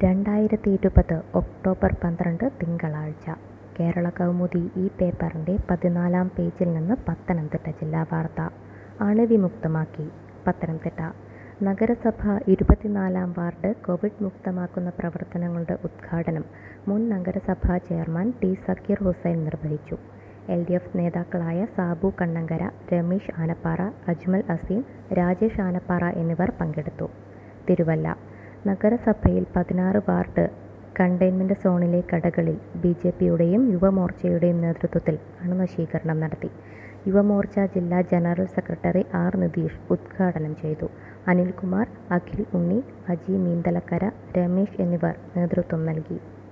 രണ്ടായിരത്തി ഇരുപത് ഒക്ടോബർ പന്ത്രണ്ട് തിങ്കളാഴ്ച കേരളകൗമുദി ഈ പേപ്പറിൻ്റെ പതിനാലാം പേജിൽ നിന്ന് പത്തനംതിട്ട ജില്ലാ വാർത്ത അണുവിമുക്തമാക്കി പത്തനംതിട്ട നഗരസഭ ഇരുപത്തിനാലാം വാർഡ് കോവിഡ് മുക്തമാക്കുന്ന പ്രവർത്തനങ്ങളുടെ ഉദ്ഘാടനം മുൻ നഗരസഭാ ചെയർമാൻ ടി സക്കീർ ഹുസൈൻ നിർവഹിച്ചു എൽ ഡി എഫ് നേതാക്കളായ സാബു കണ്ണങ്കര രമേശ് ആനപ്പാറ അജ്മൽ അസീം രാജേഷ് ആനപ്പാറ എന്നിവർ പങ്കെടുത്തു തിരുവല്ല നഗരസഭയിൽ പതിനാറ് വാർഡ് കണ്ടെയ്ൻമെന്റ് സോണിലെ കടകളിൽ ബി ജെ പിയുടെയും യുവമോർച്ചയുടെയും നേതൃത്വത്തിൽ അണുനശീകരണം നടത്തി യുവമോർച്ച ജില്ലാ ജനറൽ സെക്രട്ടറി ആർ നിതീഷ് ഉദ്ഘാടനം ചെയ്തു അനിൽകുമാർ അഖിൽ ഉണ്ണി അജി മീന്തലക്കര രമേശ് എന്നിവർ നേതൃത്വം നൽകി